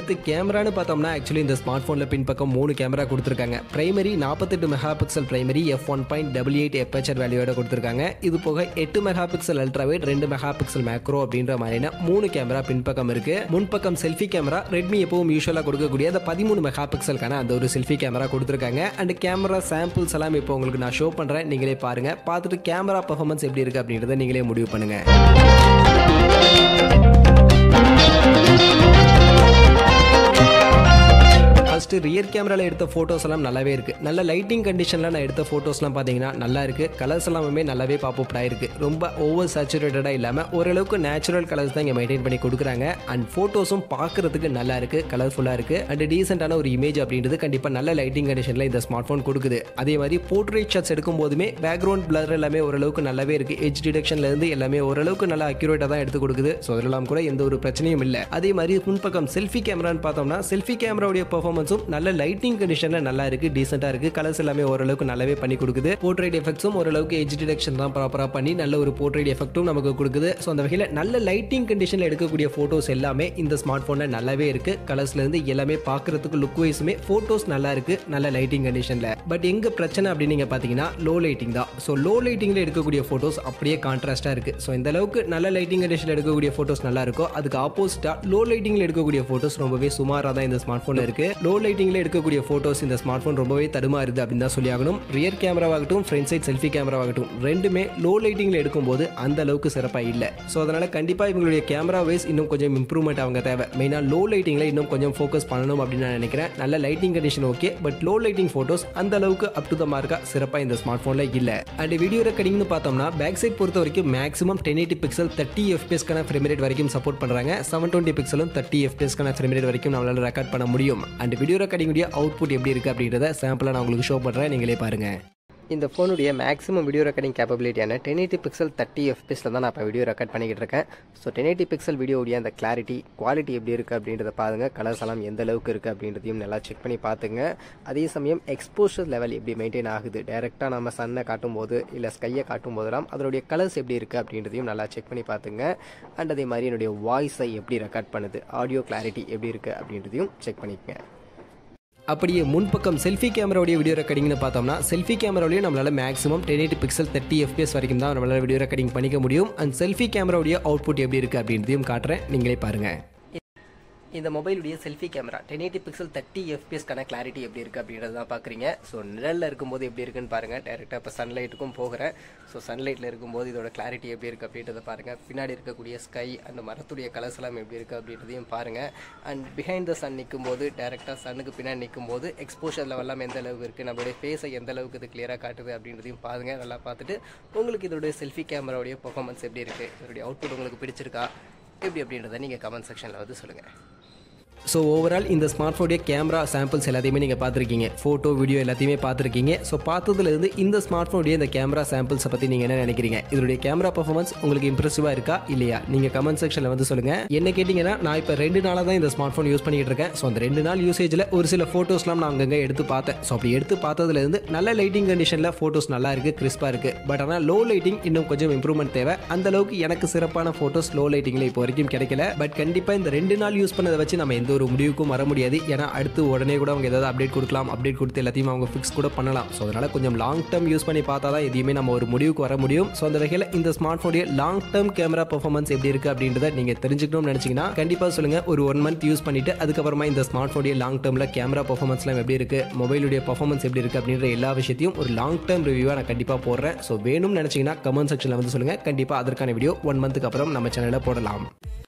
அடுத்து கேமரான்னு பார்த்தோம்னா ஆக்சுவலி இந்த ஸ்மார்ட் ஃபோனில் பின்பக்கம் மூணு கேமரா கொடுத்துருக்காங்க பிரைமரி நாற்பத்தெட்டு megapixel primary F one point double eight aperture வேல்யூவோட கொடுத்துருக்காங்க இது போக எட்டு மெகா பிக்சல் அல்ட்ராவைட் ரெண்டு மெகா பிக்சல் மேக்ரோ அப்படின்ற மாதிரியான மூணு கேமரா பின்பக்கம் இருக்கு முன்பக்கம் செல்ஃபி கேமரா ரெட்மி எப்பவும் யூஸ்வலாக கொடுக்கக்கூடிய அந்த பதிமூணு மெகா பிக்சலுக்கான அந்த ஒரு செல்ஃபி கேமரா கொடுத்துருக்காங்க அண்ட் கேமரா சாம்பிள்ஸ் எல்லாம் இப்போ உங்களுக்கு நான் ஷோ பண்ணுறேன் நீங்களே பாருங்க பார்த்துட்டு கேமரா பர்ஃபார்மன்ஸ் எப்படி இருக்கு அப்படின்றத நீங்களே முடிவு பண்ணுங்க ஃபஸ்ட்டு ரியர் கேமராவில் எடுத்த ஃபோட்டோஸ் எல்லாம் நல்லாவே இருக்குது நல்ல லைட்டிங் கண்டிஷனில் நான் எடுத்த ஃபோட்டோஸ்லாம் பார்த்தீங்கன்னா நல்லா இருக்குது கலர்ஸ் எல்லாமே நல்லாவே பாப்பப் ஆயிருக்கு ரொம்ப ஓவர் சேச்சுரேட்டடாக இல்லாமல் ஓரளவுக்கு நேச்சுரல் கலர்ஸ் தான் இங்கே மெயின்டைன் பண்ணி கொடுக்குறாங்க அண்ட் ஃபோட்டோஸும் பார்க்குறதுக்கு நல்லா இருக்குது கலர்ஃபுல்லாக இருக்குது அண்ட் டீசெண்டான ஒரு இமேஜ் அப்படின்றது கண்டிப்பாக நல்ல லைட்டிங் கண்டிஷனில் இந்த ஸ்மார்ட் ஃபோன் கொடுக்குது அதே மாதிரி போர்ட்ரேட் ஷாட்ஸ் எடுக்கும் போதுமே பேக்ரவுண்ட் பிளர் எல்லாமே ஓரளவுக்கு நல்லாவே இருக்குது எஜ் டிடெக்ஷன்லேருந்து எல்லாமே ஓரளவுக்கு நல்லா அக்யூரேட்டாக தான் எடுத்து கொடுக்குது ஸோ அதெல்லாம் கூட எந்த ஒரு பிரச்சனையும் இல்லை அதே மாதிரி முன்பக்கம் செல்ஃபி கேமரான்னு பார்த்தோம்னா செல்ஃபி கேமராவுடைய பர்ஃபார்மன்ஸும் நல்ல லைட்டிங் கண்டிஷனில் நல்லா இருக்கு டீசெண்டாக இருக்கு கலர்ஸ் எல்லாமே ஓரளவுக்கு நல்லாவே பண்ணி கொடுக்குது போர்ட்ரேட் எஃபெக்ட்ஸும் ஓரளவுக்கு எஜ் டிடெக்ஷன் தான் ப்ராப்பராக பண்ணி நல்ல ஒரு போர்ட்ரேட் எஃபெக்ட்டும் நமக்கு கொடுக்குது ஸோ அந்த வகையில் நல்ல லைட்டிங் கண்டிஷனில் எடுக்கக்கூடிய ஃபோட்டோஸ் எல்லாமே இந்த ஸ்மார்ட் ஃபோனில் நல்லாவே இருக்கு கலர்ஸ்லேருந்து எல்லாமே பார்க்குறதுக்கு லுக் வைஸுமே ஃபோட்டோஸ் நல்லா இருக்கு நல்ல லைட்டிங் கண்டிஷனில் பட் எங்க பிரச்சனை அப்படின்னு நீங்கள் பார்த்தீங்கன்னா லோ லைட்டிங் தான் ஸோ லோ லைட்டிங்கில் எடுக்கக்கூடிய ஃபோட்டோஸ் அப்படியே கான்ட்ராஸ்ட்டாக இருக்கு ஸோ இந்த அளவுக்கு நல்ல லைட்டிங் கண்டிஷனில் எடுக்கக்கூடிய ஃபோட்டோஸ் நல்லா இருக்கோ அதுக்கு ஆப்போசிட்டாக லோ லைட்டிங்கில் எடுக்கக்கூடிய ஃபோட்டோஸ் ரொம்பவே சுமாராக தான் இந்த ஸ்மார்ட் ஃபோனில் இருக்கு லோ லைட்டிங்கில் எடுக்கக்கூடிய ஃபோட்டோஸ் இந்த ஸ்மார்ட் ஃபோன் ரொம்பவே தடுமாறுது அப்படின்னு தான் சொல்லி ஆகணும் ரியர் கேமராவாகட்டும் ஃப்ரண்ட் சைட் செல்ஃபி கேமராவாகட்டும் ரெண்டுமே லோ லைட்டிங்கில் எடுக்கும்போது அந்த அளவுக்கு சிறப்பாக இல்லை ஸோ அதனால் கண்டிப்பாக இவங்களுடைய கேமரா வைஸ் இன்னும் கொஞ்சம் இம்ப்ரூவ்மெண்ட் அவங்க தேவை மெயினாக லோ லைட்டிங்கில் இன்னும் கொஞ்சம் ஃபோக்கஸ் பண்ணணும் அப்படின்னு நான் நினைக்கிறேன் நல்ல lighting condition okay but low lighting photos அந்த அளவுக்கு அப் டு த மார்க்கா சிறப்பாக இந்த ஸ்மார்ட் ஃபோனில் இல்லை அண்ட் வீடியோ ரெக்கார்டிங்னு பார்த்தோம்னா பேக் சைட் பொறுத்த வரைக்கும் maximum ten eighty pixel thirty எஃபிஎஸ்க்கான ஃப்ரேம் ரேட் வரைக்கும் சப்போர்ட் பண்ணுறாங்க செவன் டுவெண்ட்டி பிக்சலும் தேர்ட்டி எஃபிஎஸ்க்கான ஃப்ரேம் ரேட் வரைக்கும் நம்மளால ரெக்கார்ட் பண்ண முடியும் அண்ட் வீடியோ ரெக்கார்டிங்குடைய அவுட்புட் எப்படி இருக்குது அப்படின்றத சாம்பிளாக நான் உங்களுக்கு ஷோ பண்ணுறேன் நீங்களே பாருங்கள் இந்த ஃபோனுடைய மேக்ஸிமம் வீடியோ ரெக்கார்டிங் கேப்பபிலிட்டியான டென் எயிட்டி பிக்சல் தேர்ட்டி எஃபிஎஸில் தான் நான் இப்போ வீடியோ ரெக்கார்ட் பண்ணிக்கிட்டு இருக்கேன் ஸோ டென் எயிட்டி பிக்சல் வீடியோடைய அந்த கிளாரிட்டி குவாலிட்டி எப்படி இருக்குது அப்படின்றத பாருங்கள் கலர்ஸ் எல்லாம் எந்த அளவுக்கு இருக்குது அப்படின்றதையும் நல்லா செக் பண்ணி பார்த்துங்க அதே சமயம் எக்ஸ்போஷர் லெவல் எப்படி மெயின்டைன் ஆகுது டேரெக்டாக நம்ம சன்னை காட்டும்போது இல்லை ஸ்கையை காட்டும் போதெல்லாம் அதனுடைய கலர்ஸ் எப்படி இருக்குது அப்படின்றதையும் நல்லா செக் பண்ணி பார்த்துங்க அண்ட் அதே மாதிரி என்னுடைய வாய்ஸை எப்படி ரெக்கார்ட் பண்ணுது ஆடியோ கிளாரிட்டி எப்படி இருக்குது அப்படின்றதையும் செக் பண்ணிக்கங்க அப்படியே முன்பக்கம் செல்ஃபி கேமராவுடைய வீடியோ ரெக்கார்டிங்னு பார்த்தோம்னா செல்ஃபி கேமராவிலேயே நம்மளால maximum ten eighty pixel thirty FPS வரைக்கும் தான் நம்மளால வீடியோ ரெக்கார்டிங் பண்ணிக்க முடியும் அண்ட் செல்ஃபி கேமராவுடைய அவுட்புட் எப்படி இருக்குது அப்படின்றதையும் காட்டுறேன் நீங்களே பாருங்கள் இந்த மொபைலுடைய selfie camera ten eighty pixel thirty எஃபிஎஸ்க்கான கிளாரிட்டி எப்படி இருக்குது அப்படின்றது தான் பார்க்குறீங்க ஸோ நிழலில் இருக்கும்போது எப்படி இருக்குன்னு பாருங்கள் டேரெக்டாக இப்போ சன்லைட்டுக்கும் போகிறேன் ஸோ சன்லைட்டில் இருக்கும்போது இதோட கிளாரிட்டி எப்படி இருக்குது அப்படின்றத பாருங்கள் பின்னாடி இருக்கக்கூடிய ஸ்கை அந்த மரத்துடைய கலர்ஸ் எல்லாம் எப்படி இருக்குது அப்படின்றதையும் பாருங்கள் அண்ட் பிஹைண்ட் த சன் நிற்கும்போது டேரெக்டாக சன்னுக்கு பின்னாடி நிற்கும்போது எக்ஸ்போஷர் லெவல்லாம் எந்த அளவுக்கு இருக்குது நம்மளுடைய ஃபேஸை எந்த அளவுக்கு இது கிளியராக காட்டுது அப்படின்றதையும் பாருங்கள் நல்லா பார்த்துட்டு உங்களுக்கு இதோடைய செல்ஃபி கேமராவுடைய பர்ஃபார்மன்ஸ் எப்படி இருக்குது இதோடைய அவுட்புட் உங்களுக்கு பிடிச்சிருக்கா எப்படி அப்படின்றத நீங்கள் கமெண்ட் செக்ஷனில் வந்து சொல்லுங்கள் ஸோ ஓவரால் இந்த ஸ்மார்ட் ஃபோனுடைய கேமரா சாம்பிள்ஸ் எல்லாத்தையுமே நீங்கள் பார்த்துருக்கீங்க ஃபோட்டோ வீடியோ எல்லாத்தையுமே பார்த்துருக்கீங்க ஸோ பார்த்ததுலேருந்து இந்த ஸ்மார்ட் ஃபோனுடைய இந்த கேமரா சாம்பிள்ஸை பற்றி நீங்கள் என்ன நினைக்கிறீங்க இதனுடைய கேமரா பர்ஃபார்மன்ஸ் உங்களுக்கு இம்ப்ரெசிவாக இருக்கா இல்லையா நீங்கள் கமெண்ட் செக்ஷனில் வந்து சொல்லுங்கள் என்ன கேட்டிங்கன்னா நான் இப்போ ரெண்டு நாளாக தான் இந்த ஸ்மார்ட் ஃபோன் யூஸ் பண்ணிக்கிட்டு இருக்கேன் ஸோ அந்த ரெண்டு நாள் யூசேஜில் ஒரு சில ஃபோட்டோஸ்லாம் நான் அங்கங்கே எடுத்து பார்த்தேன் ஸோ அப்படி எடுத்து பார்த்ததுலேருந்து நல்ல லைட்டிங் கண்டிஷனில் ஃபோட்டோஸ் நல்லா இருக்குது கிறிஸ்பாக இருக்குது பட் ஆனால் லோ லைட்டிங் இன்னும் கொஞ்சம் இம்ப்ரூவ்மெண்ட் தேவை அந்த அளவுக்கு எனக்கு சிறப்பான ஃபோட்டோஸ் லோ லைட்டிங்கில் இப்போ வரைக்கும் கிடைக்கல பட் கண்டிப்பாக இந்த ரெண்டு நாள் யூஸ் பண்ணதை வச்சு நம்ம எந்த ஒரு முடிவுக்கும் வர முடியாது ஏன்னா அடுத்து உடனே கூட அவங்க ஏதாவது அப்டேட் கொடுக்கலாம் அப்டேட் கொடுத்து எல்லாத்தையும் அவங்க ஃபிக்ஸ் கூட பண்ணலாம் ஸோ அதனால் கொஞ்சம் லாங் டேர்ம் யூஸ் பண்ணி பார்த்தா தான் எதையுமே நம்ம ஒரு முடிவுக்கு வர முடியும் ஸோ அந்த வகையில் இந்த ஸ்மார்ட் ஃபோனுடைய லாங் டேர்ம் கேமரா பர்ஃபார்மன்ஸ் எப்படி இருக்குது அப்படின்றத நீங்கள் தெரிஞ்சுக்கணும்னு நினச்சிங்கன்னா கண்டிப்பாக சொல்லுங்கள் ஒரு ஒன் மந்த் யூஸ் பண்ணிட்டு அதுக்கப்புறமா இந்த ஸ்மார்ட் ஃபோனுடைய லாங் டேர்மில் கேமரா பர்ஃபார்மன்ஸ்லாம் எப்படி இருக்குது மொபைலுடைய பர்ஃபார்மன்ஸ் எப்படி இருக்குது அப்படின்ற எல்லா விஷயத்தையும் ஒரு லாங் டேர்ம் ரிவ்யூவாக நான் கண்டிப்பாக போடுறேன் ஸோ வேணும்னு நினச்சிங்கன்னா கமெண்ட் செக்ஷனில் வந்து சொல்லுங்கள் கண்டிப்பாக அதற்கான வீடியோ ஒன் மந்த்துக்கு அப்புறம் நம்ம சேனலில் போடலாம்